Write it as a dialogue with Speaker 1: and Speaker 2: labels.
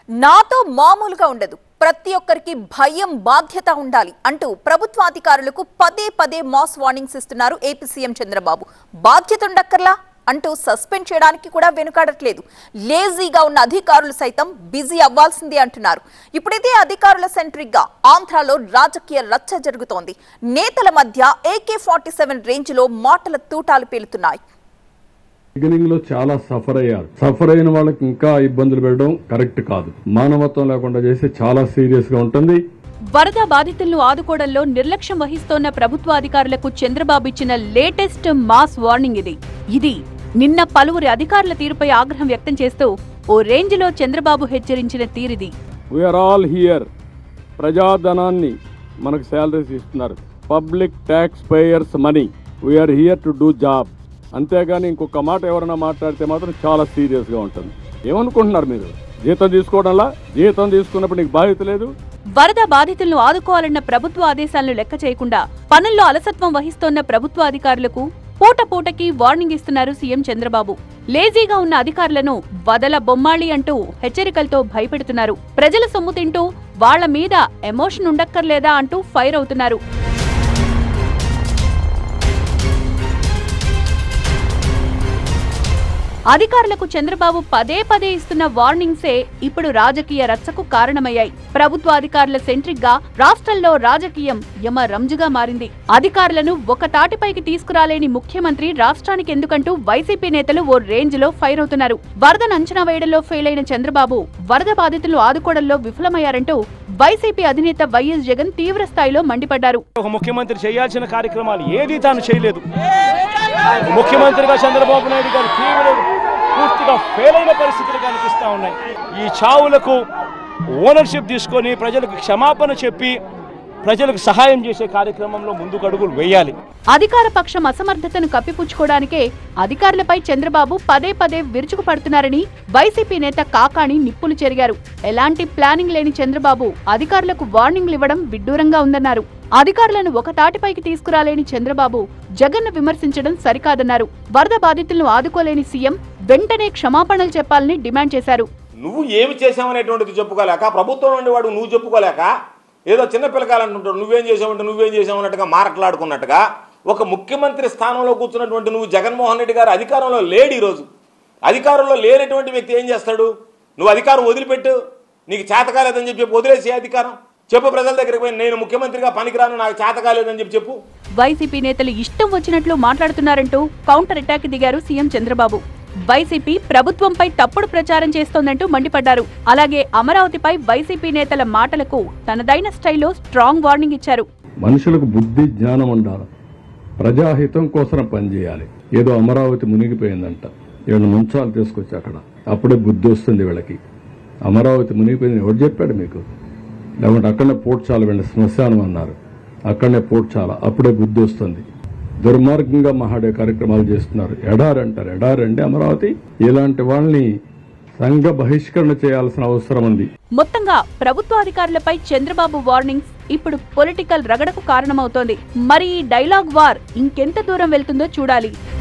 Speaker 1: నాతో మామూలుగా ఉండదు ప్రతి ఒక్కరికి భయం బాధ్యత ఉండాలి అంటూ ప్రభుత్వాధికారులకు పదే పదే మాస్ వార్నింగ్స్ ఇస్తున్నారు ఏపీ సీఎం చంద్రబాబు బాధ్యత ఉండక్కర్లా అంటూ సస్పెండ్ చేయడానికి కూడా వెనుకాడట్లేదు లేజీగా ఉన్న అధికారులు సైతం బిజీ అవ్వాల్సిందే అంటున్నారు ఇప్పుడైతే అధికారుల సెంట్రిక్ గా ఆంధ్రాలో రాజకీయ రచ్చ జరుగుతోంది నేతల మధ్య ఏకే ఫార్టీ సెవెన్ రేంజ్ లో మాటల తూటాలు పేలుతున్నాయి
Speaker 2: బిగినింగ్ లో చాలా సఫర్ అయ్యారు సఫర్ అయిన వాళ్ళకి ఇంకా ఇబ్బందులు పెట్టడం కరెక్ట్ కాదు మానవత్వం లేకుండా చేస్తే చాలా సీరియస్ గా ఉంటుంది
Speaker 3: వరద బాధితులను ఆదుకోవడంలో నిర్లక్ష్యం వహిస్తోన్న ప్రభుత్వ అధికారులకు చంద్రబాబు ఇచ్చిన లేటెస్ట్ మాస్ వార్నింగ్ ఇది ఇది నిన్న పలువురి అధికారుల తీరుపై ఆగ్రహం వ్యక్తం చేస్తూ ఓ రేంజ్లో చంద్రబాబు హెచ్చరించిన తీరిది
Speaker 2: వీఆర్ ఆల్ హియర్ ప్రజాధనాన్ని మనకు శాలరీస్ ఇస్తున్నారు public tax payers money we are here to do job అంతేగాని ఇంకొక మాట ఎవరైనా మాట్లాడితే మాత్రం చాలా సీరియస్ గా ఉంటుంది ఏమనుకుంటున్నారు మీరు జీతం తీసుకోవడంలా జీతం తీసుకున్నప్పుడు నీకు బాధ్యత లేదు
Speaker 3: వరద బాధితులను ఆదుకోవాలన్న ప్రభుత్వ ఆదేశాలను లెక్క చేయకుండా పనుల్లో అలసత్వం వహిస్తోన్న ప్రభుత్వ అధికారులకు పూట పూటకి వార్నింగ్ ఇస్తున్నారు సీఎం చంద్రబాబు లేజీగా ఉన్న అధికారులను వదల బొమ్మాళి అంటూ హెచ్చరికలతో భయపెడుతున్నారు ప్రజల సొమ్ము తింటూ వాళ్ల మీద ఎమోషన్ ఉండక్కర్లేదా అంటూ ఫైర్ అవుతున్నారు అధికారులకు చంద్రబాబు పదే పదే ఇస్తున్న వార్నింగ్సే ఇప్పుడు రాజకీయ రచ్చకు కారణమయ్యాయి ప్రభుత్వ అధికారుల సెంట్రిక్ గా రాష్ట్రంలో రాజకీయం యమ రంజుగా మారింది అధికారులను ఒక తాటిపైకి తీసుకురాలేని ముఖ్యమంత్రి రాష్ట్రానికి ఎందుకంటూ వైసీపీ నేతలు ఓ రేంజ్ లో ఫైర్ అవుతున్నారు వరదను అంచనా వేయడంలో ఫెయిల్ అయిన చంద్రబాబు వరద బాధితులు ఆదుకోవడంలో విఫలమయ్యారంటూ వైసీపీ అధినేత వైఎస్ జగన్ తీవ్ర స్థాయిలో మండిపడ్డారు
Speaker 4: ఒక ముఖ్యమంత్రి చేయాల్సిన కార్యక్రమాలు ఏది తాను చేయలేదు ముఖ్యమంత్రిగా చంద్రబాబు నాయుడు గారు తీవ్ర పూర్తిగా ఫెయిల్ అయిన పరిస్థితులు కనిపిస్తా ఉన్నాయి ఈ చావులకు ఓనర్షిప్ తీసుకొని ప్రజలకు క్షమాపణ చెప్పి ప్రజలకు సహాయం చేసే కార్యక్రమంలో ముందుకు అడుగులు వేయాలి
Speaker 3: అధికార పక్షం అసమర్థతను కప్పిపుచ్చుకోవడానికే అధికారులపై చంద్రబాబు పదే పదే విరుచుకుపడుతున్నారని వైసీపీ నేత కాకాణి నిప్పులు చెరిగారు ఎలాంటి ప్లానింగ్ లేని చంద్రబాబు అధికారులకు వార్నింగ్లు ఇవ్వడం విడ్డూరంగా ఉందన్నారు అధికారులను ఒక తాటిపైకి తీసుకురాలేని చంద్రబాబు జగన్ను విమర్శించడం సరికాదన్నారు వరద బాధితులను ఆదుకోలేని సీఎం వెంటనే క్షమాపణలు చెప్పాలని డిమాండ్ చేశారు
Speaker 5: నువ్వు ఏమి చేసావనేటువంటిది చెప్పుకోలేక ప్రభుత్వం నుండి వాడు నువ్వు చెప్పుకోలేక ఏదో చిన్న పిల్లకాయలంటుంటాడు నువ్వేం చేసావంటే నువ్వేం చేసావు అన్నట్టుగా మారట్లాడుకున్నట్టుగా ఒక ముఖ్యమంత్రి స్థానంలో కూర్చున్నటువంటి నువ్వు జగన్మోహన్ రెడ్డి గారు అధికారంలో లేడు ఈరోజు అధికారంలో లేనటువంటి వ్యక్తి ఏం చేస్తాడు నువ్వు అధికారం వదిలిపెట్టు నీకు చేత కాలేదని చెప్పి చెప్పు వదిలేసి అధికారం చెప్పు ప్రజల దగ్గరికి పోయి నేను ముఖ్యమంత్రిగా పనికిరాను నాకు చేత కాలేదని చెప్పి చెప్పు
Speaker 3: వైసీపీ నేతలు ఇష్టం వచ్చినట్లు మాట్లాడుతున్నారంటూ కౌంటర్ అటాక్ దిగారు సీఎం చంద్రబాబు వైసీపీ ప్రభుత్వంపై తప్పుడు ప్రచారం చేస్తోందంటూ మండిపడ్డారు అలాగే అమరావతిపై వైసీపీ నేతల మాటలకు తనదైన స్టైల్లో స్ట్రాంగ్ వార్నింగ్ ఇచ్చారు
Speaker 2: మనుషులకు బుద్ధి జ్ఞానం ఉండాలి ప్రజాహితం కోసం పనిచేయాలి ఏదో అమరావతి మునిగిపోయిందంట వీళ్ళ ముంచాలు తీసుకొచ్చి అక్కడ అప్పుడే బుద్ధి వస్తుంది వీళ్ళకి అమరావతి మునిగిపోయింది ఎవరు చెప్పాడు మీకు లేకుంటే అక్కడనే పోడ్చాల వీళ్ళ శ్మశానం అన్నారు అక్కడనే పోడ్చాల అప్పుడే బుద్ధి వస్తుంది దుర్మార్గంగా మహాడే కార్యక్రమాలు చేస్తున్నారు ఎడారి అంటారు ఎడారి అంటే అమరావతి ఇలాంటి వాళ్ళని సంఘ బహిష్కరణ చేయాల్సిన అవసరం ఉంది
Speaker 3: మొత్తంగా ప్రభుత్వ అధికారులపై చంద్రబాబు వార్నింగ్స్ ఇప్పుడు పొలిటికల్ రగడకు కారణమవుతోంది మరి ఈ డైలాగ్ వార్ ఇంకెంత దూరం వెళ్తుందో చూడాలి